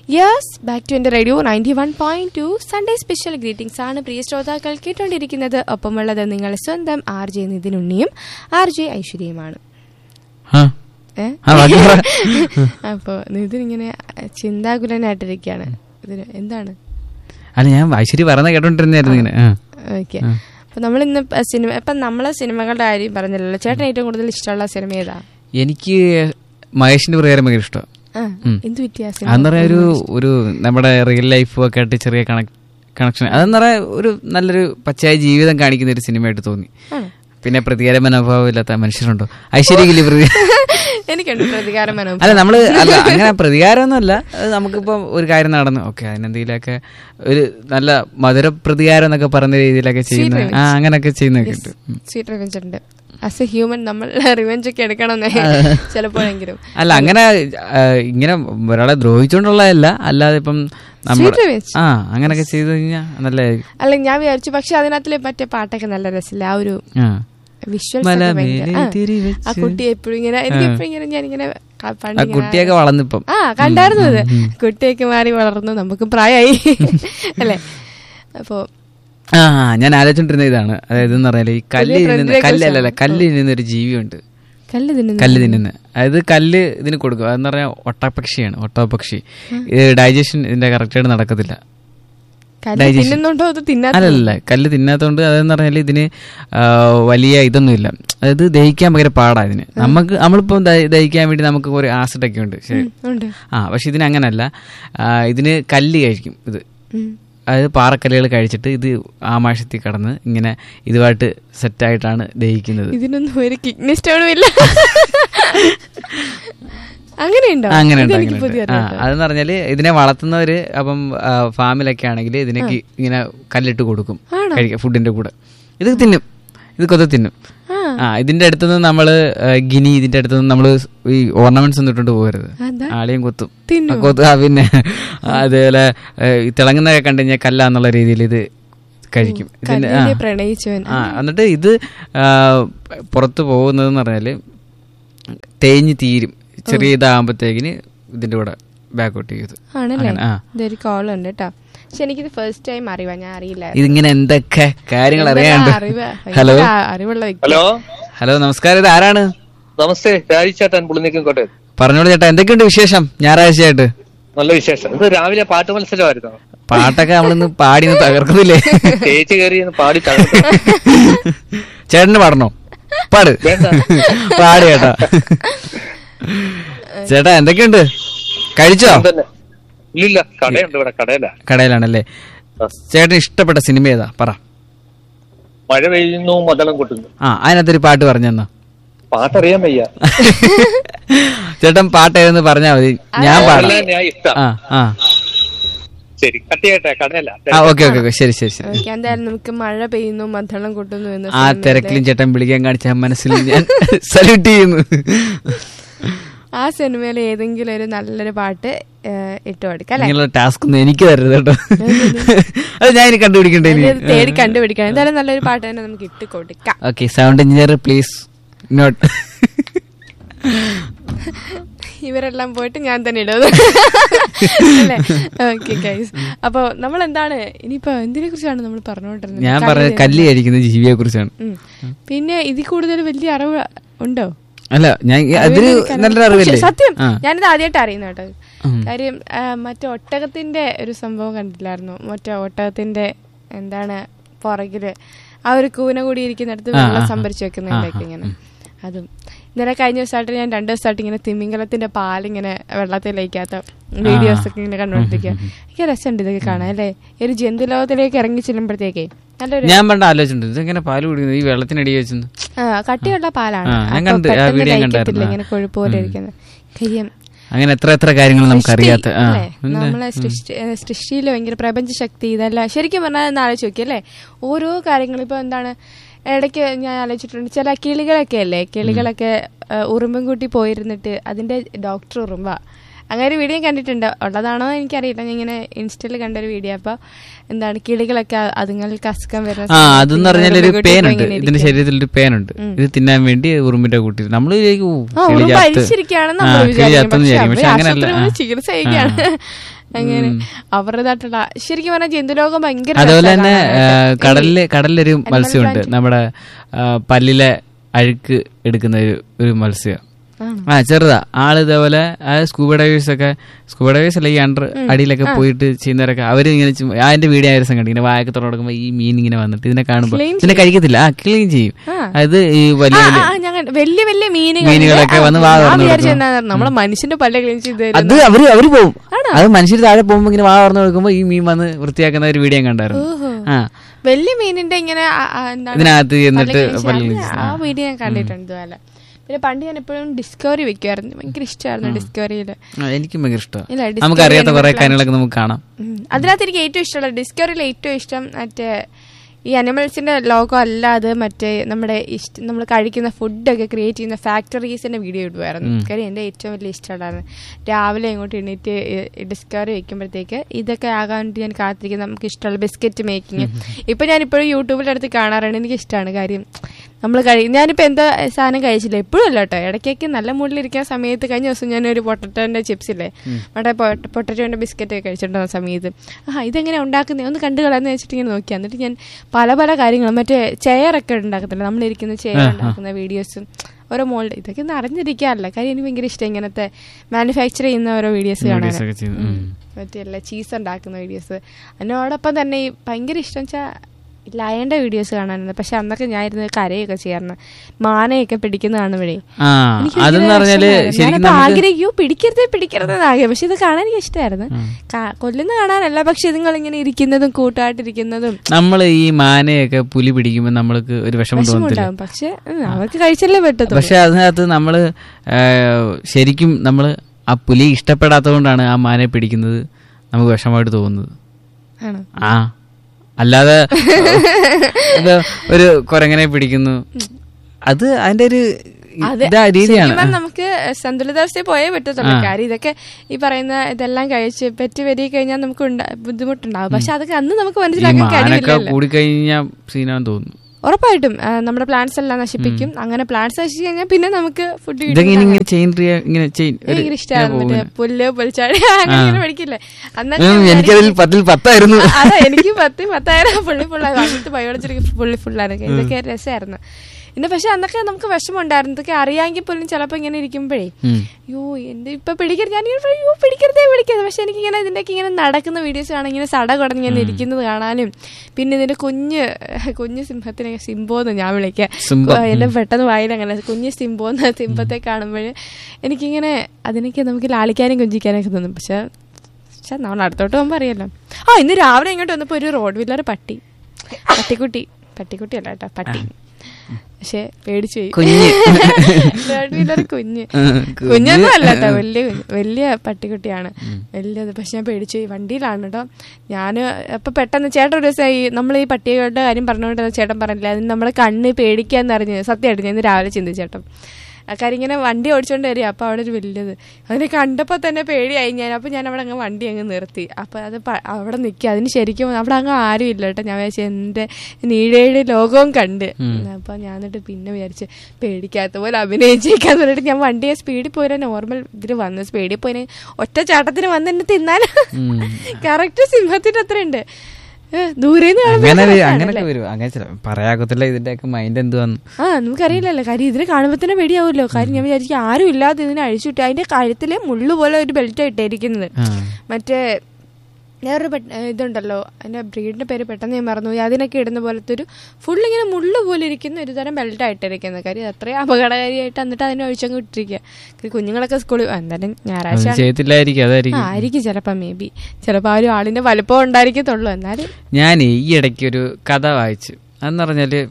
Yes back to എൻ്റെ radio ninety one point two Sunday special greetings ആണ് പ്രിയ ശ്രോതാക്കൾ കേട്ടുകൊണ്ടിരിക്കുന്നത് ഒപ്പമുള്ളത് നിങ്ങളുടെ സ്വന്തം ആർ ജെ നിതിനുണ്ണിയും ആർ ജെ ഐശ്വര്യയുമാണ് ആ. ഏ? ആ, ബാക്കി പറ. അപ്പോ നിതിൻ ഇങ്ങനെ ചിന്താകുലനായിട്ടിരിക്കുകയാണ് ഇതിന് എന്താണ് അല്ല ഞാൻ ഐശ്വര്യ പറയുന്ന കേട്ടോണ്ടിരുന്നായിരുന്നു ഇങ്ങനെ ആ. ഓക്കെ അപ്പൊ നമ്മൾ ഇന്ന് സിനിമ ഇപ്പൊ നമ്മളെ സിനിമകളുടെ കാര്യം പറഞ്ഞല്ലോ ചേട്ടൻ ഏറ്റവും കൂടുതൽ ഇഷ്ടമുള്ള സിനിമ ഏതാ എനിക്ക് മഹേഷിന്റെ പ്രകാരം ഭയങ്കര ഇഷ്ടമാണ് ആ, ഉം. എന്ത് വ്യത്യാസം അതെന്ന് പറയാ ഒരു ഒരു നമ്മുടെ റിയൽ ലൈഫും ഒക്കെ ആയിട്ട് ചെറിയ കണക്ഷൻ അതെന്ന് പറയാ ഒരു നല്ലൊരു പച്ചയായ ജീവിതം കാണിക്കുന്ന ഒരു സിനിമയായിട്ട് തോന്നി ആണോ? പിന്നെ പ്രതികാര മനോഭാവം ഇല്ലാത്ത മനുഷ്യരുണ്ടോ ഐശ്വര്യക്കില്ല പ്രതി എനിക്കുണ്ട് പ്രതികാര മനോഭാവം അല്ല നമ്മള് അല്ല അങ്ങനെ പ്രതികാരമൊന്നുമല്ല അത് നമുക്കിപ്പോ ഒരു കാര്യം നടന്നു ഓക്കെ അതിനെന്തെങ്കിലുമൊക്കെ ഒരു നല്ല മധുര പ്രതികാരം എന്നൊക്കെ പറഞ്ഞ രീതിയിലൊക്കെ ചെയ്യുന്ന revenge. ആ അങ്ങനെയൊക്കെ ചെയ്യുന്നൊക്കെ ഉണ്ട് ഉം. സ്വീറ്റ് റിവെഞ്ച് ഉണ്ട് ആസ് എ ഹ്യൂമൻ നമ്മൾ റിവെഞ്ച് ഒക്കെ എടുക്കണമെന്നേ ചിലപ്പോഴെങ്കിലും അല്ല അങ്ങനെ ആ, ഇങ്ങനെ ഒരാളെ ദ്രോഹിച്ചുകൊണ്ടുള്ളതല്ല അല്ലാതെ ഇപ്പം നമ്മൾ Sweet revenge. ആ അങ്ങനെയൊക്കെ ചെയ്തു കഴിഞ്ഞാൽ നല്ലതായിരിക്കും അല്ല ഞാൻ വിചാരിച്ചു പക്ഷെ അതിനകത്തില് മറ്റേ പാട്ടൊക്കെ നല്ല രസമില്ല ആ ഒരു ആ വിഷ്വൽസ് മലമേലെ തിരി വെച്ച്. ആ കുട്ടി എപ്പോഴും ഇങ്ങനെ എനിക്ക് എപ്പോഴും ഇങ്ങനെ ഞാൻ ഇങ്ങനെ പണ്ട് ആ ഇങ്ങനെ- കുട്ടിയൊക്കെ വളർന്നിപ്പം ആ കണ്ടായിരുന്നു ഇത് കുട്ടിയൊക്കെ മാറി വളർന്നു നമുക്ക് പ്രായമായി അല്ലേ അപ്പോ ആ ഞാൻ ആലോചിച്ചോണ്ടിരുന്ന ഇതാണ് അതായത് എന്ന് പറഞ്ഞാൽ ഈ കല്ല് വലിയ തിന്നുന്ന trend നെ കല്ല് അല്ലല്ല കുറിച്ചാണ്. കല്ല് തിന്നുന്ന ഒരു ജീവിയുണ്ട് കല്ല് തിന്നുന്നു കല്ല് തിന്നുന്ന അതായത് കല്ല് ഇതിന് കൊടുക്കും അതെന്ന് പറഞ്ഞാൽ ഒട്ടപക്ഷിയാണ് ഒട്ടപക്ഷി ഇത് ഡൈജഷൻ ഇതിന്റെ കറക്റ്റായിട്ട് നടക്കത്തില്ല കല്ല് digestion. തിന്നുന്നുണ്ടോ അത് തിന്നാത്ത അല്ലല്ല കല്ല് തിന്നാത്തോണ്ട് അതെന്ന് പറഞ്ഞാൽ ഇതിന് ആ, വലിയ ഇതൊന്നുമില്ല അതായത് ദഹിക്കാൻ ഭയങ്കര പാടാ ഇതിന് നമുക്ക് നമ്മളിപ്പം ദഹി- ദഹിക്കാൻ വേണ്ടി നമുക്ക് ഒരു ആസിഡ് ഒക്കെ ഉണ്ട് ശരി. ഉണ്ട് ആ പക്ഷെ ഇതിന് അങ്ങനല്ല ആ, ഇതിന് കല്ല് കഴിക്കും ഇത് ഉം. അതായത് പാറക്കല്ലുകൾ കഴിച്ചിട്ട് ഇത് ആമാശത്തിൽ കടന്ന് ഇങ്ങനെ ഇതുമായിട്ട് സെറ്റായിട്ടാണ് ദഹിക്കുന്നത് ഇതിനൊന്നും ഒരു കിഡ്നി സ്റ്റോണും ഇല്ല അങ്ങനെയുണ്ടോ അങ്ങനെയുണ്ട് ഇതെനിക്ക് അങ്ങനെയുണ്ട് പുതിയ ആ അറിവാ. അതെന്ന് പറഞ്ഞാല് ഇതിനെ വളർത്തുന്നവര് അപ്പം ആ, ഫാമിലൊക്കെ ആണെങ്കിൽ ഇതിനൊക്കെ ഇങ്ങനെ കല്ലിട്ട് കൊടുക്കും ആണോ? കഴിക്കാൻ ഫുഡിന്റെ കൂടെ ഇത് തിന്നും ഇത് കൊത്ത തിന്നും ആ. ആ ഇതിന്റെ അടുത്തുനിന്ന് നമ്മള് ആ, ഗിനി ഇതിന്റെ അടുത്തുനിന്ന് നമ്മള് ഈ ഓർണമെന്റ്സ് ഒന്നും ഇട്ടുകൊണ്ട് പോകരുത് അതാ? ആളെയും കൊത്തും തിന്നുവോ? ആ, കൊത്തും ആ, പിന്നെ അതേപോലെ ഏ, ഈ തിളങ്ങുന്നതൊക്കെ കണ്ടു കഴിഞ്ഞാൽ കല്ലാന്നുള്ള രീതിയിൽ ഇത് കഴിക്കും ഇതിന്റെ ആ. കല്ലിനെ പ്രണയിച്ചവൻ ആ എന്നിട്ട് ഇത് ആ, പുറത്ത് പോകുന്നതെന്ന് പറഞ്ഞാല് തേഞ്ഞ് തീരും ചെറിയ ഇതാകുമ്പോഴത്തേക്കിന് ഇതിന്റെ കൂടെ ബാക്കൗട്ട് ചെയ്ത് ആണല്ലേ അങ്ങനെ, ആ. ഇതൊരു കോൾ ഉണ്ട് കേട്ടോ പക്ഷെ എനിക്കിത് ഫസ്റ്റ് ടൈം അറിവാ ഞാൻ അറിയില്ല ഇതിങ്ങനെ എന്തൊക്കെ കാര്യങ്ങൾ അറിയാണ്ട് അറിവ് ഹലോ ഭയങ്കര അറിവുള്ള വ്യക്തി ഹലോ ഹലോ നമസ്കാരം ഇത് ആരാണ് നമസ്തേ രാജിച്ചേട്ടൻ പുളിനിക്കും കോട്ടയം പറഞ്ഞോളൂ ചേട്ടാ എന്തൊക്കെയുണ്ട് വിശേഷം ഞായറാഴ്ചയായിട്ട് നല്ല വിശേഷം ഇത് രാവിലെ പാട്ട് മത്സരമായിരുന്നു പാട്ടൊക്കെ നമ്മളിന്ന് പാടി ഒന്ന് തകർക്കുന്നില്ലേ സ്റ്റേജ് കയറി ഒന്ന് പാടി തകർത്തു. ചേട്ടന് പാടണോ പാട് വേണ്ട. പാട് ചേട്ടാ ചേട്ടാ എന്തൊക്കെയുണ്ട് കഴിച്ചോ തന്നെ ഇല്ലില്ല കടയുണ്ട് ഇവിടെ കടയില കടയിലാണല്ലേ ചേട്ടന് ഇഷ്ടപ്പെട്ട സിനിമ ഏതാ പറ മഴ പെയ്യുന്നു മദളം കൊട്ടുന്നു ആ അതിനകത്തൊരു പാട്ട് പറഞ്ഞെന്നാ പാട്ടറിയാൻ വയ്യ ചേട്ടൻ പാട്ട് ഏതെന്ന് പറഞ്ഞാ മതി ഞാൻ പാടാം അല്ല, ഞാൻ ഇഷ്ടം ആ ആ ശരി കട്ട് ചെയ്യട്ടെ കടയല്ല ആ ഓക്കെ ഓക്കെ ഓക്കെ ശരി ശരി ശരി ഓക്കെ എന്തായാലും നമുക്ക് മഴ പെയ്യുന്നു മദ്ദളം കൊട്ടുന്നു എന്ന് ആ തിരക്കിലും ചേട്ടൻ വിളിക്കാൻ കാണിച്ച മനസ്സിൽ ഞാൻ സല്യൂട്ട് ചെയ്യുന്നു ആ സിനിമയിലെ ഏതെങ്കിലും ഒരു നല്ലൊരു പാട്ട് ഏഹ്, ഇട്ട് കൊടുക്കാം അല്ലെ നിങ്ങളുടെ ടാസ്ക് ഒന്നും എനിക്ക് തരരുത് കേട്ടോ അത് ഞാൻ ഇനി കണ്ടുപിടിക്കണ്ടേ ഇനി അത് തേടി കണ്ടുപിടിക്കണം എന്തായാലും നല്ലൊരു പാട്ട് തന്നെ നമുക്ക് ഇട്ട് കൊടുക്കാം okay sound engineer please note ഇവരെല്ലാം പോയിട്ട് ഞാൻ തന്നെ ഇടുന്നത് അല്ലേ ഓക്കെ ഗൈസ് അപ്പൊ നമ്മൾ എന്താണ് ഇനിയിപ്പോ എന്തിനെ കുറിച്ചാണ് നമ്മൾ പറഞ്ഞുകൊണ്ടിരുന്നത് ഞാൻ കല്ല് പറഞ്ഞത് കല്ല് കഴിക്കുന്ന ജീവിയെ കുറിച്ചാണ് ഉം. പിന്നെ ഇതിൽ കൂടുതൽ വലിയ അറിവ് ഉണ്ടോ അല്ല ഞാൻ അതിന് അറിവിനെനിക്ക് നല്ലൊരു അറിവില്ലേ പക്ഷെ സത്യം ആ. ഞാനിത് ആദ്യമായിട്ട് അറിയുന്ന കേട്ടോ ഉം. കാര്യം ആ, മറ്റേ ഒട്ടകത്തിന്റെ ഒരു സംഭവം കണ്ടില്ലായിരുന്നു മറ്റേ ഒട്ടകത്തിന്റെ എന്താണ് പുറകില് ആ ഒരു കൂന കൂടി ഇരിക്കുന്നിടത്ത് ആ, വെള്ളം ആ, സംഭരിച്ചു വെക്കുന്നതിന്റെയൊക്കെ ഇങ്ങനെ അതും ഇന്നലെ കഴിഞ്ഞ ദിവസമായിട്ട് ഞാൻ രണ്ടു ദിവസമായിട്ട് ഇങ്ങനെ തിമിംഗലത്തിന്റെ പാലിങ്ങനെ വെള്ളത്തിൽ ലയിക്കാത്ത വീഡിയോസ് ഒക്കെ ഇങ്ങനെ കണ്ടുകൊണ്ടിരിക്കുക എനിക്ക് രസമുണ്ട് ഇതൊക്കെ കാണാൻ അല്ലേ ഈ ഒരു ജന്തുലോകത്തിലേക്ക് ഇറങ്ങി ചെല്ലുമ്പോഴത്തേക്കേ നല്ലൊരു ഞാൻ പണ്ട് ആലോചിച്ചിട്ടുണ്ട് ഇതെങ്ങനെ പാല് കുടിക്കുന്നത് ഈ വെള്ളത്തിനടി വെച്ചെന്ന് ആ, കട്ടിയുള്ള പാലാണ് ആ, ഞാൻ അപ്പൊ കണ്ട്. ആ പെട്ടെന്ന് വീഡിയോ ലയിക്കത്തില്ല, കണ്ടായിരുന്നു. ഇങ്ങനെ കൊഴുപ്പ് പോലെ ഇരിക്കുന്നത് കാര്യം അങ്ങനെ എത്ര എത്ര കാര്യങ്ങൾ നമുക്ക് അറിയാത്ത ആ അല്ലേ? പിന്നെ, നമ്മളെ സൃഷ്ടി ഏഹ് സൃഷ്ടിയിൽ ഭയങ്കര പ്രപഞ്ച ശക്തി ഇതല്ല ശരിക്കും പറഞ്ഞാൽ ഒന്ന് ആലോചിച്ച് നോക്കി അല്ലേ ഓരോ കാര്യങ്ങളും ഇപ്പൊ എന്താണ് ഇടയ്ക്ക് ഞാൻ ആലോചിച്ചിട്ടുണ്ട് ചില കിളികളൊക്കെ അല്ലേ കിളികളൊക്കെ ഏഹ് ഉറുമ്പും കൂട്ടി പോയിരുന്നിട്ട് അതിന്റെ ഡോക്ടർ ഉറുമ്പ അങ്ങനെ ഒരു വീഡിയോ കണ്ടിട്ടുണ്ട് ഉള്ളതാണോ എനിക്കറിയില്ല ഞാൻ ഇങ്ങനെ ഇൻസ്റ്റയിൽ കണ്ടൊരു വീഡിയോ അപ്പൊ എന്താണ് കിളികളൊക്കെ അതുങ്ങൾക്ക് അസുഖം വരുന്ന ആ സമയത്ത് അതെന്ന് ഇങ്ങനെ പറഞ്ഞാൽ ഒരു ഉറുമ്പ് കൂട്ടി പേനുണ്ട് ഇങ്ങനെ ഇതിന്റെ ഇരിക്കും. ശരീരത്തിൽ ഒരു പേനുണ്ട് ഇത് തിന്നാൻ വേണ്ടി ഉറുമ്പിന്റെ കൂട്ടി നമ്മൾ ആ, ഉറുമ്പ് അരിച്ചിരിക്കുകയാണെന്ന് നമ്മൾ വിചാരിക്കും പക്ഷെ അവര് ആശുപത്രിയിൽ ചികിത്സ ചെയ്യുകയാണ് അങ്ങനെ അവരുടേതായിട്ടുള്ള ശരിക്കും പറഞ്ഞാൽ ജന്തുലോകം ഭയങ്കര അതുപോലെ രസാ തന്നെ കാണാനായിട്ട്. ആ, കടലില് കടലിലൊരു മത്സ്യമുണ്ട് നമ്മുടെ ആ, പല്ലിലെ അഴുക്ക് എടുക്കുന്ന ഒരു ഒരു മത്സ്യം ആ ചെറുതാ ആള് ഇതേപോലെ ആ സ്കൂബ ഡൈവേഴ്സ് ഒക്കെ സ്കൂബ ഡൈവേഴ്സ് അല്ല ഈ അണ്ടർ അടിയിലൊക്കെ പോയിട്ട് ചെയ്യുന്നവരൊക്കെ അവര് ഇങ്ങനെ ചുമ്മാ- ആ എന്റെ വീഡിയോ ആ ഒരു ദിവസം കണ്ടു ഇങ്ങനെ വായൊക്കെ തുറക്കുമ്പോ ഈ മീൻ ഇങ്ങനെ വന്നിട്ട് ഇതിനെ കാണുമ്പോ Clean ഇതിനെ കഴിക്കത്തില്ല ആ ക്ലീൻ ചെയ്യും ആ. അത് ഈ വലിയ ആ, വലിയ ആ, ഞാൻ കണ്ടു. വലിയ വലിയ മീനുകൾ മീനുകളൊക്കെ വന്ന് വാ തുറന്ന് കൊടുക്കും. നമ്മളെ മനുഷ്യന്റെ പല്ല് ക്ലീൻ ചെയ്ത് തരും. അത് അവര് അവര് പോവും അത് മനുഷ്യർ താഴെ പോകുമ്പോ ഇങ്ങനെ വാ തുറന്ന് കൊടുക്കുമ്പോ ഈ മീൻ വന്ന് വൃത്തിയാക്കുന്ന ഒരു വീഡിയോ കണ്ടായിരുന്നു ഓഹോ. ആ വലിയ മീനിന്റെ ഇങ്ങനെ ആ, ആ, എന്താണ് ഇതിനകത്ത് പല്ല് എന്നിട്ട് clean ചെയ്ത് പല്ല് അത് clean ചെയ്ത്. ആ വീഡിയോ ഞാൻ കണ്ടിട്ടുണ്ട് ഇതുപോലെ പിന്നെ പണ്ട് ഞാൻ എപ്പോഴും ഡിസ്കവറി വെക്കുമായിരുന്നു ഭയങ്കര ഇഷ്ടമായിരുന്നു ഡിസ്കവറിയില് ആ, എനിക്കും ഭയങ്കര ഇഷ്ടമാണ് ഇല്ല, Discovery നമുക്ക് അറിയാത്ത കുറെ animal കാര്യങ്ങളൊക്കെ നമുക്ക് കാണാം ഉം. അതിനകത്ത് എനിക്ക് ഏറ്റവും ഇഷ്ടമുള്ള ഡിസ്കവറിയിൽ ഏറ്റവും ഇഷ്ടം മറ്റേ ഈ അനിമൽസിന്റെ ലോകം അല്ലാതെ മറ്റേ നമ്മുടെ ഇഷ്ടം നമ്മൾ കഴിക്കുന്ന ഫുഡൊക്കെ ക്രിയേറ്റ് ചെയ്യുന്ന ഫാക്ടറീസിന്റെ വീഡിയോ ഇടുമായിരുന്നു കാര്യം എൻ്റെ ഏറ്റവും വലിയ ഇഷ്ടമുള്ളതാണ് രാവിലെ ഇങ്ങോട്ട് എണീറ്റ് ഡിസ്കവറി വെക്കുമ്പോഴത്തേക്ക് ഇതൊക്കെ ആകാൻ വേണ്ടി ഞാൻ കാത്തിരിക്കുന്ന നമുക്ക് ഇഷ്ടമുള്ള ബിസ്ക്കറ്റ് മേക്കിങ് ഇപ്പൊ ഞാൻ ഇപ്പോഴും യൂട്യൂബിൻ്റെ അടുത്ത് കാണാറാണ് എനിക്ക് ഇഷ്ടമാണ് കാര്യം നമ്മൾ കഴി ഞാനിപ്പോൾ എന്താ സാധനം കഴിച്ചില്ല എപ്പോഴും അല്ല കേട്ടോ ഇടയ്ക്കൊക്കെ നല്ല മൂഡിലിരിക്കുന്ന സമയത്ത് കഴിഞ്ഞ ദിവസം ഞാൻ ഒരു പൊട്ടറ്റോൻ്റെ ചിപ്സ് ഇല്ലേ മറ്റേ പൊട്ടറ്റോൻ്റെ ബിസ്ക്കറ്റ് ഒക്കെ കഴിച്ചിട്ടുണ്ടാകുന്ന സമയത്ത് ആ ഇതെങ്ങനെ ഉണ്ടാക്കുന്നത് ഒന്ന് കണ്ടു കളയാന്ന് വെച്ചിട്ട് ഇങ്ങനെ നോക്കി എന്നിട്ട് ഞാൻ പല പല കാര്യങ്ങളും മറ്റേ ചെയറൊക്കെ ഉണ്ടാക്കത്തില്ല നമ്മളിരിക്കുന്ന ചെയർ ഉണ്ടാക്കുന്ന വീഡിയോസും ഓരോ മോൾഡ് ഇതൊക്കെ ഒന്ന് അറിഞ്ഞിരിക്കാറില്ല കാര്യം എനിക്ക് ഭയങ്കര ഇഷ്ടം ഇങ്ങനത്തെ മാനുഫാക്ചർ ചെയ്യുന്ന ഓരോ വീഡിയോസ് Videos കാണാൻ ഒക്കെ ചെയ്യുന്ന, ഉം. മറ്റേ ചീസ് ഉണ്ടാക്കുന്ന വീഡിയോസ് അതിനോടൊപ്പം തന്നെ ഈ ഭയങ്കര ഇഷ്ടം വെച്ചാൽ ലയന്റെ വീഡിയോസ് കാണാനുണ്ട് പക്ഷെ അന്നൊക്കെ ഞാൻ ഇരുന്ന് കരയൊക്കെ ചെയ്യാറുണ്ട് മാനയൊക്കെ പിടിക്കുന്ന കാണുമ്പോഴേ ആ എനിക്ക് അതെന്ന് ഭയങ്കര പറഞ്ഞാല് രസമായിരുന്നു. ശരിക്കും ഞാനപ്പോ നമുക്ക് ആഗ്രഹിക്കൂ പിടിക്കരുതേ പിടിക്കരുത് ആഗ്രഹം പക്ഷെ ഇത് കാണാൻ എനിക്ക് ഇഷ്ടമായിരുന്നു കാ- കൊല്ലുന്ന കാണാനല്ല പക്ഷെ ഇതുങ്ങൾ ഇങ്ങനെ ഇരിക്കുന്നതും കൂട്ടായിട്ടിരിക്കുന്നതും നമ്മൾ ഈ മാനയൊക്കെ പുലി പിടിക്കുമ്പോൾ നമ്മൾക്ക് ഒരു വിഷമം തോന്നത്തില്ല വിഷമമുണ്ടാവും പക്ഷെ ഉം, അവർക്ക് കഴിച്ചല്ലേ പറ്റത്തുള്ളൂ പക്ഷെ അതിനകത്ത് നമ്മള് ആ, ശരിക്കും നമ്മള് ആ പുലി ഇഷ്ടപ്പെടാത്തതുകൊണ്ടാണ് ആ മാനെ പിടിക്കുന്നത് നമുക്ക് വിഷമമായിട്ട് തോന്നുന്നത് ആണോ ആ അല്ലാതെ ഇത് ഒരു കുരങ്ങനെ പിടിക്കുന്നു അത് അതിന്റെ ഒരു അതെ ഇതാ രീതിയാണ് ശരിക്കും പറഞ്ഞാൽ നമുക്ക് സന്തുലിതാവസ്ഥയിൽ പോയേ പറ്റത്തുള്ളൂ കാര്യം ഇതൊക്കെ ഈ പറയുന്ന ഇതെല്ലാം കഴിച്ച് പെറ്റ് വരി കഴിഞ്ഞാൽ നമുക്ക് ഉണ്ടാ- ബുദ്ധിമുട്ടുണ്ടാവും പക്ഷെ അതൊക്കെ അന്ന് നമുക്ക് ഈ മനസ്സിലാക്കാൻ മാനൊക്കെ കഴിയില്ലല്ലോ കൂടിക്കഴിഞ്ഞാ സീനാന്ന് തോന്നുന്നു ഉറപ്പായിട്ടും ആ, നമ്മുടെ പ്ലാന്റ്സ് എല്ലാം നശിപ്പിക്കും അങ്ങനെ പ്ലാന്റ്സ് നശിച്ചു കഴിഞ്ഞാൽ പിന്നെ നമുക്ക് ഫുഡ് ഇതൊക്കെ ഇങ്ങനെ ഇങ്ങനെ ചെയിൻ റിയ- ഇങ്ങനെ ചെയിൻ ഒരു- ഭയങ്കര ഇങ്ങനെ ഇഷ്ടമായിരുന്നു മറ്റേ പോകുന്നെ. പുല്ല് പൊലിച്ചാടി അങ്ങനെ ഇങ്ങനെ പഠിക്കില്ലേ അന്നൊക്കെ ഉം, എനിക്കതിൽ പത്തിൽ പത്തായിരുന്നു ആ, അതാ എനിക്ക് പത്ത് പത്തായിരം പുള്ളി ഫുള്ളായിരുന്നു അങ്ങനത്തെ ബയോളജി പുള്ളി ഫുള്ളായിരുന്നു ഇതൊക്കെ രസമായിരുന്നു ഇന്ന് പക്ഷെ അന്നൊക്കെ നമുക്ക് വിഷമം ഉണ്ടായിരുന്നു ഇതൊക്കെ അറിയാമെങ്കിൽ പോലും ചിലപ്പോൾ ഇങ്ങനെ ഇരിക്കുമ്പോഴേ ഉം. അയ്യോ എന്റെ ഇപ്പൊ പിടിക്കരുത് ഞാൻ ഇങ്ങനെ അയ്യോ പിടിക്കരുതേ പിടിക്കരുത് പക്ഷെ എനിക്ക് ഇങ്ങനെ ഇതിന്റെയൊക്കെ ഇങ്ങനെ നടക്കുന്ന വീഡിയോസ് കാണാൻ ഇങ്ങനെ സട കുടഞ്ഞ് ഇങ്ങനെ ഇരിക്കുന്നത് കാണാനും പിന്നെ ഇതിന്റെ കുഞ്ഞ് കുഞ്ഞ് സിംഹത്തിനെ സിംബോന്ന് ഞാൻ വിളിക്കാം സിംബം. എന്റെ പെട്ടെന്ന് വായിൽ അങ്ങനെ കുഞ്ഞ് സിംബോന്ന് സിംഹത്തെ കാണുമ്പോൾ എനിക്കിങ്ങനെ അതിനൊക്കെ നമുക്ക് ലാളിക്കാനും കൊഞ്ചിക്കാനൊക്കെ തോന്നും പക്ഷെ പക്ഷെ നമ്മൾ അടുത്തോട്ട് പോകുമ്പോൾ അറിയാലോ ആ ഇന്ന് രാവിലെ ഇങ്ങോട്ട് വന്നപ്പോൾ ഒരു റോഡ് വീലർ പട്ടി പട്ടിക്കുട്ടി പട്ടിക്കുട്ടി അല്ല കേട്ടോ പട്ടി പക്ഷെ പേടിച്ചു പോയി കുഞ്ഞ്. റോഡ് വീലർ കുഞ്ഞ് ഉം, കുഞ്ഞൊന്നും അല്ല കേട്ടോ വലിയ കുഞ്ഞ്. വലിയ പട്ടിക്കുട്ടിയാണ് വലിയത് പക്ഷെ ഞാൻ പേടിച്ചു പോയി വണ്ടിയിലാണ് കേട്ടോ ഞാൻ അപ്പൊ പെട്ടെന്ന് ചേട്ടൻ ഒരു ദിവസം ഈ നമ്മൾ ഈ പട്ടികളുടെ കാര്യം പറഞ്ഞുകൊണ്ട് ചേട്ടൻ പറഞ്ഞില്ല അതിന് നമ്മുടെ കണ്ണ് പേടിക്കാന്ന് അറിഞ്ഞ് സത്യമായിട്ട് ഞാൻ ഇന്ന് രാവിലെ ചിന്തിച്ചേട്ടോ ആ കാര്യം ഇങ്ങനെ വണ്ടി ഓടിച്ചോണ്ട് വരിക അപ്പൊ അവിടെ ഒരു വലിയത് അതിനെ കണ്ടപ്പോ തന്നെ പേടിയായി ഞാൻ അപ്പൊ ഞാൻ അവിടെ അങ്ങ് വണ്ടി അങ്ങ് നിർത്തി അപ്പൊ അത് പ- അവിടെ നിൽക്കുക അതിന് ശരിക്കും അവിടെ അങ്ങ് ആരും ഇല്ല കേട്ടോ ഞാൻ വിചാരിച്ചു എന്റെ നീഴയുടെ ലോകവും കണ്ട് അപ്പൊ ഞാൻ എന്നിട്ട് പിന്നെ വിചാരിച്ച് പേടിക്കാത്ത പോലെ അഭിനയിച്ചേക്കാന്ന് പറഞ്ഞിട്ട് ഞാൻ വണ്ടിയെ സ്പീഡിൽ പോരാ നോർമൽ ഇതിൽ വന്നു സ്പീഡിൽ പോയി ഒറ്റ ചാട്ടത്തിന് വന്ന് എന്നെ തിന്നാൻ ഉം. കറക്റ്റ് സിംഹത്തിന്റെ അത്ര ഉണ്ട് ദൂരേന്ന് അങ്ങനെ കാണുമ്പോൾ വരും, അങ്ങനെയൊക്കെ വരും അങ്ങനെ ചില പറയാക്കത്തില്ല ഇതിന്റെ ഒക്കെ മൈൻഡ് എന്തുവാന്ന് ആ നമുക്കറിയില്ലല്ലോ കാര്യം ഇതിനെ കാണുമ്പോൾ തന്നെ പേടിയാവുമല്ലോ കാര്യം ഞാൻ വിചാരിക്കും ആരും ഇല്ലാതെ ഇതിനെ അഴിച്ചുവിട്ട് അതിന്റെ കഴുത്തിലെ മുള്ളു പോലെ ഒരു ബെൽറ്റ് ഇട്ടിരിക്കുന്നത് ആ. മറ്റേ വേറൊരു പെ- ഏ, ഇതുണ്ടല്ലോ അതിന്റെ ബ്രീഡിന്റെ പേര് പെട്ടെന്ന് ഞാൻ മറന്നു പോയി അതിനൊക്കെ ഇടുന്ന പോലത്തെ ഒരു ഫുൾ ഇങ്ങനെ മുള്ളു പോലെ ഇരിക്കുന്ന ഒരു തരം ബെൽറ്റ് ആയിട്ടിരിക്കുന്നത് കാര്യം അത് അത്രയും അപകടകാരിയായിട്ട് എന്നിട്ട് അതിനെ ഒഴിച്ചങ്ങ് ഇട്ടിരിക്കുക കാര്യം കുഞ്ഞുങ്ങളൊക്കെ സ്കൂളിൽ എന്തായാലും ഞായറാഴ്ച അത് ചെയ്യത്തില്ലായിരിക്കും ആ, അതായിരിക്കും ആയിരിക്കും ചിലപ്പോ മേ ബി ചിലപ്പോ ആ ഒരു ആളിന്റെ വലുപ്പം ഉണ്ടായിരിക്കത്തുള്ളൂ എന്നാലും ഞാൻ ഈ ഇടയ്ക്ക് ഒരു കഥ വായിച്ചു അതെന്ന് പറഞ്ഞാല്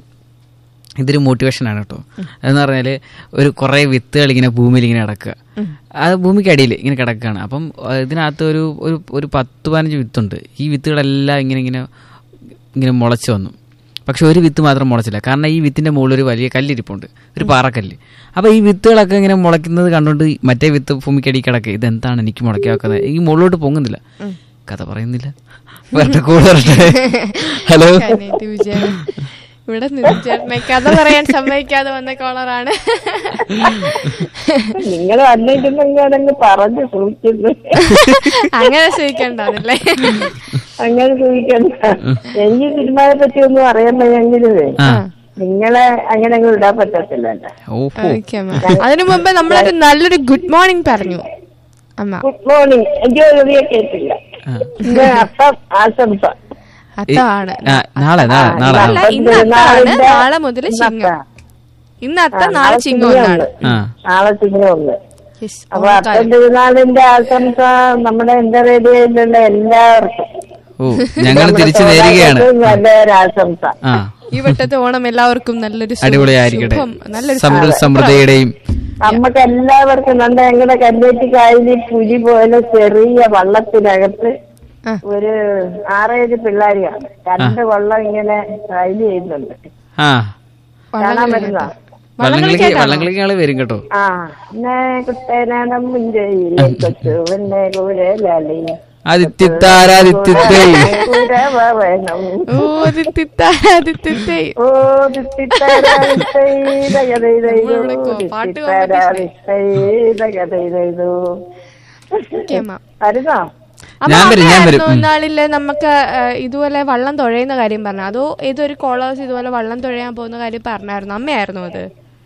ഇതൊരു മോട്ടിവേഷനാണ് കേട്ടോ അതെന്ന് പറഞ്ഞാല് ഒരു കുറെ വിത്തുകൾ ഇങ്ങനെ ഭൂമിയിൽ ഇങ്ങനെ കിടക്കുക അത് ഭൂമിക്ക് അടിയിൽ ഇങ്ങനെ കിടക്കുകയാണ് അപ്പം ആ, ഇതിനകത്ത് ഒരു ഒരു ഒരു പത്ത് പതിനഞ്ച് വിത്തുണ്ട് ഈ വിത്തുകളെല്ലാം ഇങ്ങനെ ഇങ്ങനെ ഇങ്ങനെ മുളച്ച് വന്നു പക്ഷെ ഒരു വിത്ത് മാത്രം മുളച്ചില്ല കാരണം ഈ വിത്തിന്റെ മുകളിൽ ഒരു വലിയ കല്ലിരിപ്പുണ്ട് ഒരു പാറക്കല്ല് അപ്പൊ ഈ വിത്തുകളൊക്കെ ഇങ്ങനെ മുളയ്ക്കുന്നത് കണ്ടുകൊണ്ട് മറ്റേ വിത്ത് ഭൂമിക്കടി കിടക്കുക ഇതെന്താണ് എനിക്ക് മുളയ്ക്കാൻ വെക്കുന്നത് ഈ മുകളിലോട്ട് പൊങ്ങുന്നില്ല കഥ പറയുന്നില്ല വരട്ടെ കൂടെ വരട്ടെ ഹലോ കനേറ്റ് വിജയൻ ഇവിടെ നിന്ന് ചേട്ടനെ കഥ പറയാൻ സമ്മതിക്കാതെ വന്ന കോളറാണ് നിങ്ങൾ വന്നിട്ടുണ്ടെങ്കിൽ അതങ്ങ് പറഞ്ഞു സൂക്ഷിക്കുന്നു അങ്ങനെ സൂചിക്കണ്ടല്ലേ അങ്ങനെ സൂക്ഷിക്കണ്ട എനിക്ക് സിനിമയെ പറ്റി ഒന്നും അറിയാൻ വയ്യെങ്കിലേ ആ നിങ്ങളെ അങ്ങനെ അങ്ങ് വിടാൻ പറ്റത്തില്ലല്ലോ ഓഹോ ഓക്കെ അമ്മ അതിനു മുമ്പ് നമ്മളൊരു നല്ലൊരു ഗുഡ് മോർണിംഗ് പറഞ്ഞു അമ്മ ഗുഡ് മോർണിംഗ് എനിക്ക് എഴുതിയ കേട്ടില്ല ഇന്ന് അപ്പം ആശംസ അത്തമാണ് ആ, നാളെ നാളെ നാളെ അല്ല നാളെ. ഇന്ന് അത്തമാണ് നാളെ മുതൽ ചിങ്ങം ഇന്ന് അത്ത നാളെ ചിങ്ങം ഒന്നാണ് ആ നാളെ ചിങ്ങമുണ്ട് Yes, അപ്പൊ ഓണക്കാലം. അത്തം തിരുനാളിന്റെ ആശംസ നമ്മുടെ എന്റെ റേഡിയോയിലുള്ള എല്ലാവർക്കും ഓ ഞങ്ങൾ തിരിച്ചു നേരുകയാണ് എല്ലാവർക്കും നല്ലൊരു ആശംസ ആ ഈ വട്ടത്തെ ഓണം എല്ലാവർക്കും നല്ലൊരു ശുഭ- അടിപൊളിയായിരിക്കട്ടെ ശുഭം, നല്ലൊരു സമൃദ്ധ സമൃദ്ധിയുടെയും നമുക്ക് എല്ലാവർക്കും നല്ല ഞങ്ങളുടെ കല്ലേറ്റി കായലിൽ പുലി പോലെ ചെറിയ വള്ളത്തിനകത്ത് ആ. ഒരു ആറേഴ് പിള്ളേര് കാണും രണ്ട് വള്ളം ഇങ്ങനെ കായല് ചെയ്യുന്നുണ്ട് ആ കാണാൻ പറ്റുന്ന വള്ളംകളിക്ക് വള്ളംകളിക്ക് ആള് വരും കേട്ടോ ആ എന്നെ കുട്ടനാണം മുഞ്ചയിലെ കൊച്ചു പിന്നെ കൂരലാലി ആദിത്യത്താരാദിത്യത്തേ കുരവ വേണം ഓ ദിത്തിത്ത, ദിത്തിത്തേ. ഓ ദിത്തിത്താരാദിത്തൈ ദഗദൈദൈദോ, നമ്മളിവിടെ കൊ- പാട്ട് ദിത്തിത്താരാദിത്തൈ ദഗദൈദൈദോ. ഓക്കേ, അമ്മ. വരുന്നോ അമ്മ, ഞാൻ വരും, ഞാൻ വരും. അമ്മയായിരുന്നോ ഉം. ഇന്നാളില് നമുക്ക് ആ, ഇതുപോലെ വള്ളം തുഴയുന്ന കാര്യം പറഞ്ഞു അതോ ഏതൊരു കോളേഴ്സ് ഇതുപോലെ വള്ളം തുഴയാൻ പോകുന്ന കാര്യം പറഞ്ഞായിരുന്നു അമ്മയായിരുന്നു അത്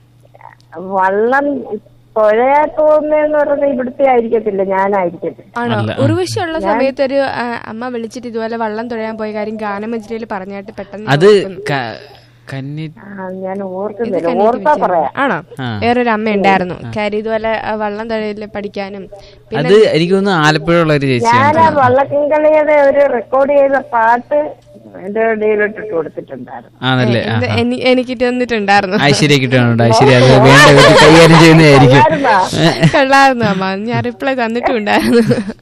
വള്ളം പുഴയാ പോകുന്നതെന്ന് പറഞ്ഞാൽ ഇവിടുത്തെ ആയിരിക്കത്തില്ല ഞാനായിരിക്കത്തില്ല ആണോ അല്ല, ആ. ഉർവശിയുള്ള സമയത്ത് ഒരു ആ, അമ്മ വിളിച്ചിട്ട് ഇതുപോലെ വള്ളം തുഴയാൻ പോയ കാര്യം ഗാനമഞ്ജരിയിൽ പറഞ്ഞായിട്ട് പെട്ടെന്ന് അത് ഓർക്കുന്നു. ക- കന്നി ആ, ഞാൻ ഇത് ഓർക്കുന്നില്ല കണ്ടിട്ട് ഓർത്താ വിളിച്ചതാ. പറയാം ആണോ ആ. വേറൊരു അമ്മ ഉണ്ടായിരുന്നു കാര്യം ഇതുപോലെ ആ, വള്ളം തുഴയില് പഠിക്കാനും പിന്നെ അത് എനിക്ക് തോന്നുന്നു ആലപ്പുഴ ഉള്ള ഒരു ചേച്ചിയാണ് ഞാൻ ആ വള്ളക്കിങ്കളിയുടെ ഒരു റെക്കോർഡ് ചെയ്ത പാട്ട് എന്റെ ഇടയിലിട്ടിട്ട് കൊടുത്തിട്ടുണ്ടായിരുന്നു ആണല്ലേ ആ, ഇത് ആ. എനി- എനിക്ക് തന്നിട്ടുണ്ടായിരുന്നു ഐശ്വര്യ കിട്ടുന്നുണ്ട് ഐശ്വര്യ അത് വേണ്ട വിധത്തിൽ കൈകാര്യം ചെയ്യുന്നതായിരിക്കും ആയിരുന്നാ? കൊള്ളായിരുന്നു അമ്മ ഞാൻ റിപ്ലൈ തന്നിട്ടുണ്ടായിരുന്നു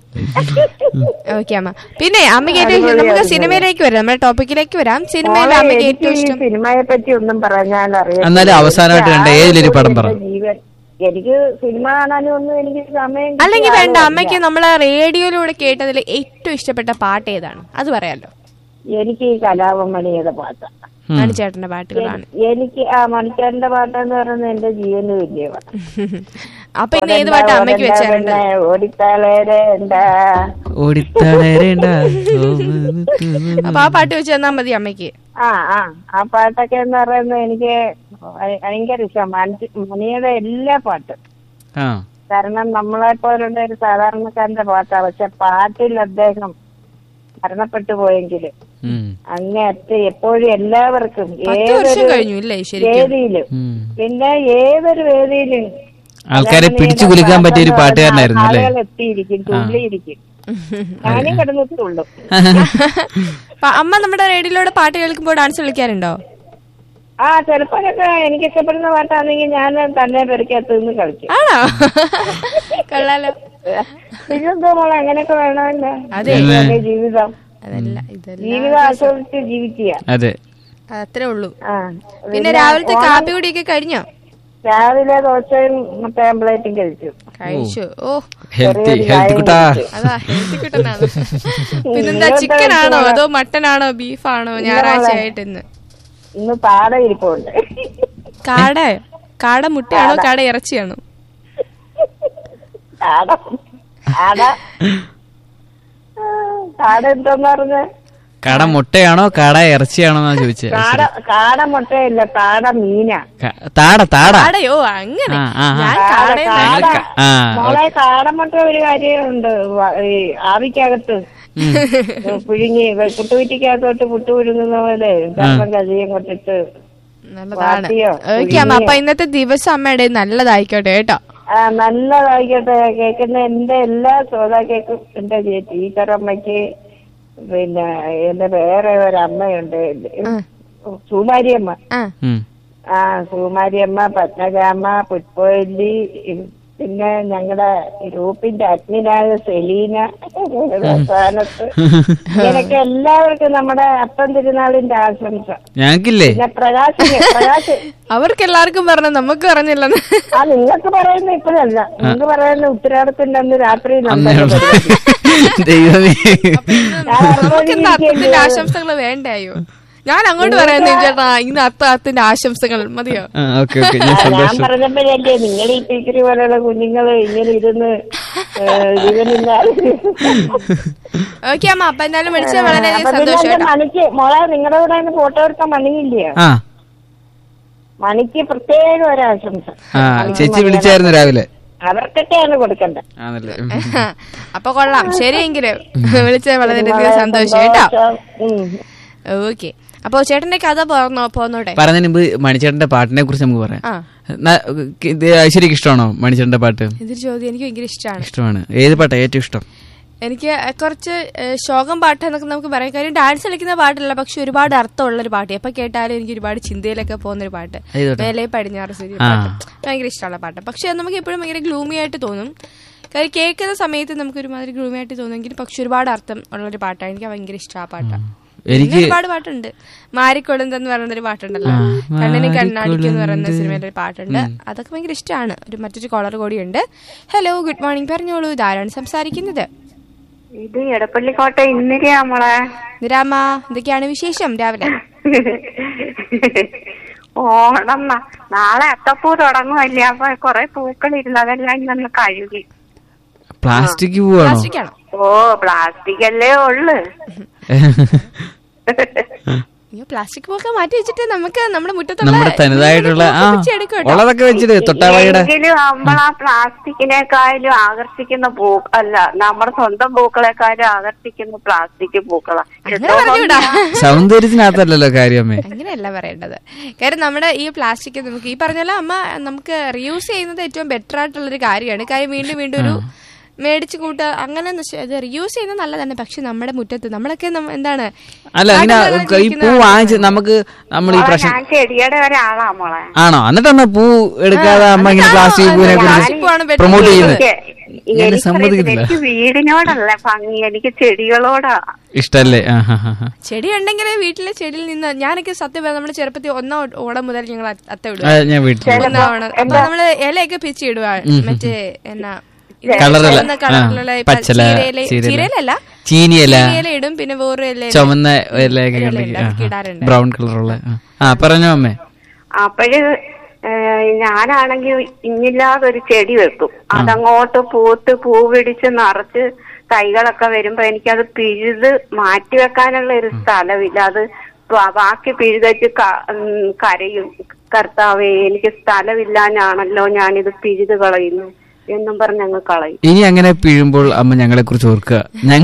ഓക്കെ അമ്മ പിന്നെ അമ്മയ്ക്ക് ഏറ്റവും ഇഷ്ടം നമുക്ക് സിനിമയിലേക്ക് വരാം നമ്മുടെ ടോപ്പിക്കിലേക്ക് വരാം സിനിമയിൽ മോളെ, അമ്മയ്ക്ക് എനിക്ക് ഏറ്റവും ഈ ഇഷ്ടം സിനിമയെ പറ്റി ഒന്നും പറയാൻ അറിയാം എന്നാലും അവസാനമായിട്ട് കണ്ട ഏതിലൊരു പടം പറ. ജീവൻ എനിക്ക് സിനിമ കാണാനും ഒന്നും എനിക്ക് സമയം അല്ലെങ്കിൽ വേണ്ട കിട്ടാറില്ല. അമ്മയ്ക്ക് നമ്മളെ റേഡിയോയിലൂടെ കേട്ടതിൽ ഏറ്റവും ഇഷ്ടപ്പെട്ട പാട്ട് ഏതാണ് അത് പറയാലോ എനിക്ക് ഈ കലാപമണിയുടെ പാട്ടാണ് ഉം. മണിച്ചേട്ടന്റെ പാട്ടുകളാണ് എനിക്ക് ആ മണിക്കാരന്റെ പാട്ടെന്ന് പറയുന്നത് എന്റെ ജീവന് വലിയ പാട്ടാണ് അപ്പൊ ഇന്ന് ഏത് പാട്ടാ അമ്മയ്ക്ക് വെച്ച് തരേണ്ടത് ഓടിത്താളേരേണ്ട ഓടിത്തളരേണ്ട അപ്പൊ ആ പാട്ട് വെച്ച് തന്നാ മതി അമ്മയ്ക്ക് ആ ആ ആ പാട്ടൊക്കെ എന്ന് പറയുന്നത് എനിക്ക് ഭയ- ഭയങ്കര ഇഷ്ടം മണിയുടെ എല്ലാ പാട്ടും ആ കാരണം നമ്മളെ പോലുള്ള ഒരു സാധാരണക്കാരന്റെ പാട്ടാ പക്ഷെ പാട്ടിൽ അദ്ദേഹം മരണപ്പെട്ടു പോയെങ്കിലും ഉം. അങ്ങേയറ്റം എപ്പോഴും എല്ലാവർക്കും പത്ത് വർഷം ഏതൊരു കഴിഞ്ഞു ഇല്ലേ ശരിക്കും വേദിയിലും ഉം. പിന്നെ ഏതൊരു വേദിയിലും ആൾക്കാരെ പിടിച്ചു കുലുക്കാൻ പറ്റിയ ഒരു പാട്ടുകാരനായിരുന്നു അല്ലേ ആളുകൾ എത്തിയിരിക്കും തുള്ളിയിരിക്കും ഞാനും കിടന്ന് തുള്ളും അപ്പൊ അമ്മ നമ്മുടെ റേഡിയോയിലൂടെ പാട്ട് കേൾക്കുമ്പോൾ ഡാൻസ് കളിക്കാറുണ്ടോ ആ ചിലപ്പോഴൊക്കെ എനിക്ക് ഇഷ്ടപ്പെടുന്ന പാട്ടാണെങ്കിൽ ഞാൻ തന്നെ പെരക്കകത്ത് നിന്ന് കളിക്കും ആണോ കൊള്ളാലോ പിന്നെന്തോ മോളെ അങ്ങനെയൊക്കെ വേണമല്ലോ അതെ. ഇതല്ലേ ജീവിതം അതല്ല ഇതല്ല ജീവിതം ആസ്വദിച്ച് ജീവിക്കുക അതെ അത്രേ ഉള്ളൂ ആ പിന്നെ രാവിലത്തെ കാപ്പി കുടിയൊക്കെ കഴിഞ്ഞോ രാവിലെ ദോശയും മുട്ട ആംപ്ലേറ്റും കഴിച്ചു കഴിച്ചു ഓ ഹെൽത്തി ഹെൽത്തി കുട്ടാ അതാ ഹെൽത്തി കിട്ടുന്നതാണ് പിന്നെന്താ ചിക്കൻ ആണോ അതോ മട്ടൻ ആണോ ബീഫാണോ ഞായറാഴ്ച ആയിട്ട് ഇന്ന് ഇന്ന് പാട ഇരിപ്പുണ്ട് കാട കാട മുട്ടയാണോ കാട ഇറച്ചിയാണോ കാട കാട ആ, കാട എന്താന്ന് പറഞ്ഞ കട മുട്ടയാണോ കട ഇറച്ചിയാണോ എന്നാ ചോദിച്ചത് കാട കാട മുട്ടയല്ല കാട മീനാ ക- താട താട കാടയോ അങ്ങനെ ആ, ആ, ആ. ഞാൻ കാട കാട കാട ക- ആ, മോളെ കാടമുട്ട ഒരു കാര്യമുണ്ട് വ- ഈ ആവിക്കകത്ത് പുഴുങ്ങി പുട്ടുകുറ്റിക്കകത്തോട്ട് പുട്ട് പുഴുങ്ങുന്ന പോലെ കർമ്മം കഴിയും കൊണ്ടിട്ട് നല്ലതാണ് വാട്ടിയോ, ഓക്കെ അമ്മ അപ്പൊ ഇന്നത്തെ ദിവസം അമ്മയുടെ നല്ലതായിക്കോട്ടെ കേട്ടോ ആ നല്ലതായിക്കോട്ടെ കേൾക്കുന്ന എന്റെ എല്ലാ ശ്രോതാക്കൾക്കും എന്റെ ടീച്ചറമ്മയ്ക്ക് പിന്നെ എന്റെ വേറെ ഒരമ്മയുണ്ട് സുമാരിയമ്മ ആ ഉം. ആ സുകുമാരിയമ്മ പത്മജാമ്മ പുഷ്പവല്ലി പിന്നെ ഞങ്ങളുടെ ഗ്രൂപ്പിന്റെ അഡ്മിനായ സെലീന സ്ഥാനത്ത് ഇങ്ങനൊക്കെ എല്ലാവർക്കും നമ്മുടെ അപ്പം തിരുനാളിന്റെ ആശംസ ഞങ്ങൾക്കില്ലേ പിന്നെ പ്രകാശിന് പ്രകാശ് അവർക്ക് എല്ലാവർക്കും പറഞ്ഞു നമുക്ക് പറഞ്ഞില്ലെന്ന് ആ നിങ്ങൾക്ക് പറയുന്ന ഇപ്പോഴല്ല നിങ്ങൾക്ക് പറയുന്ന ഉത്തരാടത്തിന്റെ അന്ന് രാത്രി അന്നേ ദൈവമേ നമുക്ക് ഇന്ന് അത്തത്തിന്റെ ആശംസകൾ വേണ്ടായോ ഞാൻ അങ്ങോട്ട് പറയാൻ ചേട്ടാ ഇന്ന് അത്ത അത്തിന്റെ ആശംസകൾ മതിയോ ആ ഓക്കെ ഓക്കെ ഞാൻ ഞാൻ സന്തോഷം പറഞ്ഞപ്പോഴല്ലേ നിങ്ങൾ ഈ ടീച്ചറി പോലെയുള്ള കുഞ്ഞുങ്ങള് ഇങ്ങനെ ഇരുന്ന് ജീവനില്ലാതെ ഓക്കെ അമ്മ അപ്പൊ എന്തായാലും വിളിച്ചത് വളരെയധികം അപ്പൊ പിന്നെ സന്തോഷം എന്റെ കേട്ടോ മണിക്ക് മോളെ നിങ്ങളുടെ കൂടെ ഒന്ന് ഫോട്ടോ എടുക്കാൻ മണിയില്ലയോ ആ മണിക്ക് പ്രത്യേക ഒരു ആശംസ ആ ചേച്ചി വിളിച്ചായിരുന്നു രാവിലെ അവർക്കൊക്കെയാണ് കൊടുക്കേണ്ടത് ആണല്ലേ അപ്പൊ കൊള്ളാം ശരിയെങ്കിലും വിളിച്ചത് വളരെയധികം സന്തോഷം കേട്ടോ ഉം. ഓക്കെ അപ്പൊ ചേട്ടന്റെ കഥ പോന്നോ പോന്നോട്ടെ പറഞ്ഞതിന് മുമ്പ് മണിച്ചേട്ടന്റെ പാട്ടിനെ കുറിച്ച് നമുക്ക് പറയാം ആ ന- ഇത് ഐശ്വര്യക്ക് ഇഷ്ടമാണോ മണിച്ചേട്ടന്റെ പാട്ട് ഇതൊരു ചോദ്യം എനിക്ക് ഭയങ്കര ഇഷ്ടമാണ് ഇഷ്ടമാണ് ഏത് പാട്ടാ ഏറ്റവും ഇഷ്ടം എനിക്ക് കുറച്ച് ഏഹ്, ശോകം പാട്ട് എന്നൊക്കെ നമുക്ക് പറയാം കാര്യം ഡാൻസ് കളിക്കുന്ന പാട്ടല്ല പക്ഷെ ഒരുപാട് അർത്ഥമുള്ള ഒരു പാട്ട് എപ്പൊ കേട്ടാലും എനിക്ക് ഒരുപാട് ചിന്തയിലൊക്കെ പോകുന്ന ഒരു പാട്ട് ഏത് പാട്ടാ? മേലെ പടിഞ്ഞാറ് സൂര്യ ആ. പാട്ട് ഭയങ്കര ഇഷ്ടമുള്ള പാട്ട് പക്ഷെ അത് നമുക്ക് എപ്പോഴും ഭയങ്കര ഗ്ലൂമി ആയിട്ട് തോന്നും കാര്യം കേൾക്കുന്ന സമയത്ത് നമുക്ക് ഒരുമാതിരി ഗ്ലൂമി ആയിട്ട് തോന്നുമെങ്കിൽ പക്ഷെ ഒരുപാട് അർത്ഥം ഉള്ള ഒരു പാട്ടാണ് എനിക്ക് ഭയങ്കര ഇഷ്ടം ആ പാട്ടാ എനിക്ക് പിന്നെ ഒരുപാട് പാട്ടുണ്ട് മാരിക്കൊളുന്ത് എന്ന് പറയുന്ന ഒരു പാട്ടുണ്ടല്ലോ കണ്ണിന് കണ്ണാടിക്ക് എന്ന് പറയുന്ന സിനിമയിലെ ഒരു പാട്ടുണ്ട് അതൊക്കെ ഭയങ്കര ഇഷ്ടമാണ് ഒരു മറ്റൊരു കോളർ കൂടിയുണ്ട് ഹലോ ഗുഡ് മോർണിംഗ് പറഞ്ഞോളൂ ഇതാരാണ് സംസാരിക്കുന്നത് ഇത് എടപ്പള്ളിക്കോട്ട ഇന്നലെയാ മോളെ നിരാമ എന്തൊക്കെയാണ് വിശേഷം രാവിലെ ഓണം ന- നാളെ അത്തപ്പൂ തുടങ്ങുമല്ലേ അപ്പൊ കൊറേ പൂക്കൾ ഇരുന്ന് അതെല്ലാം ഇന്ന് കഴുകി പ്ലാസ്റ്റിക് പോവാണോ പ്ലാസ്റ്റിക് ആണോ ഓ പ്ലാസ്റ്റിക് അല്ലേ ഉള്ളു അയ്യോ പ്ലാസ്റ്റിക് പൂക്കെ മാറ്റി വെച്ചിട്ട് നമുക്ക് നമ്മുടെ മുറ്റത്തുള്ള നമ്മുടെ തനതായിട്ടുള്ള ആ വെച്ചെടുക്കും കേട്ടോ. ഉള്ളതൊക്കെ വെച്ചിട്ട് തൊട്ടാവായുടെ എങ്കിലും നമ്മളാ പ്ലാസ്റ്റിക്കിനേക്കാളും ആകർഷിക്കുന്ന പൂ അല്ല നമ്മുടെ സ്വന്തം പൂക്കളെക്കാളും ആകർഷിക്കുന്ന പ്ലാസ്റ്റിക് പൂക്കളാ അങ്ങനെ പറഞ്ഞൂടാ സൗന്ദര്യത്തിനകത്തല്ലല്ലോ കാര്യമേ അങ്ങനെയല്ല പറയേണ്ടത് കാര്യം നമ്മുടെ ഈ പ്ലാസ്റ്റിക് നമുക്ക് ഈ പറഞ്ഞ പോലെ അമ്മ നമുക്ക് റിയൂസ് ചെയ്യുന്നത് ഏറ്റവും ബെറ്റർ ആയിട്ടുള്ള ഒരു കാര്യമാണ് കാര്യം വീണ്ടും വീണ്ടും ഒരു മേടിച്ച് കൂട്ടുക അങ്ങനെ നശ- ഇത് റിയൂസ് ചെയ്യുന്നത് നല്ലതാണ് പക്ഷെ നമ്മുടെ മുറ്റത്ത് നമ്മളൊക്കെ നമ്മ- എന്താണ് അല്ല ഇങ്ങനെ നാട്ടിലൊക്കെ ഈ പൂ ജീവിക്കുന്ന വാങ്ങിച്ച് നമുക്ക് നമ്മൾ ഈ മോളെ, പ്രശ്നം ഞാൻ ചെടിയുടെ ഒരാളാ മോളെ ആണോ എന്നിട്ടാണ് പൂ എടുക്കാതെ അമ്മ ഇങ്ങനെ എന്നിട്ടാണോ പ്ലാസ്റ്റിക് പൂവിനെ കുറിച്ച് പ്ലാസ്റ്റിക് പൂവാണ് better പ്രൊമോട്ട് ചെയ്യുന്നത് എനിക്ക് ഞാൻ എനിക്കറിയത്തില്ല. സമ്മതിക്കുന്നില്ല എനിക്ക് വീടിനോടല്ല ഭംഗി എനിക്ക് ചെടികളോടാ ഇഷ്ടല്ലേ ആ ഹാ ഹാ ചെടി ഉണ്ടെങ്കിൽ വീട്ടിലെ ചെടിയിൽ നിന്ന് ഞാനൊക്കെ സത്യം പറഞ്ഞാൽ നമ്മുടെ ചെറുപ്പത്തിൽ ഒന്നാം ഓ- ഓണം മുതൽ ഞങ്ങൾ അ- അത്ത വിടുക ആ, ഞാൻ വീട്ടിൽ ഒന്നാം ഓണം അപ്പൊ നമ്മള് ഇലയൊക്കെ പിച്ചി ഇടുക മറ്റേ എന്നാ ഇത് കളറില ചുവന്ന കളറിലുള്ള ഇപ്പൊ പച്ചല ചീരയില- ചീരയില ചീരയിലല്ല ചീനിയല ചീരയില ഇടും പിന്നെ വേറെ ഇല ചുമന്ന ഇലയൊക്കെ ഇല കണ്ടെങ്കിൽ ഉണ്ടാക്കി ഇടാറുണ്ട്. ബ്രൗൺ കളറുള്ള ആ. ആ പറഞ്ഞോ അമ്മേ അപ്പോഴ് ഞാനാണെങ്കിൽ ഇന്നില്ലാതെ ഒരു ചെടി വെക്കും അതങ്ങോട്ട് പൂത്ത് പൂ പിടിച്ച് നിറച്ച് തൈകളൊക്കെ വരുമ്പോ എനിക്കത് പിഴുത് മാറ്റി വെക്കാനുള്ള ഒരു സ്ഥലമില്ല അത് ബ- ബാക്കി പിഴുതച്ച് ക- ഉം, കരയും കർത്താവേ എനിക്ക് സ്ഥലമില്ലാഞ്ഞാണല്ലോ ഞാനിത് പിഴുത് കളയുന്നു എന്നും പറഞ്ഞ് അങ്ങ് കളയും ഇനി അങ്ങനെ പിഴുമ്പോൾ അമ്മ ഞങ്ങളെ കുറിച്ച് ഓർക്കുക ഞങ്ങൾ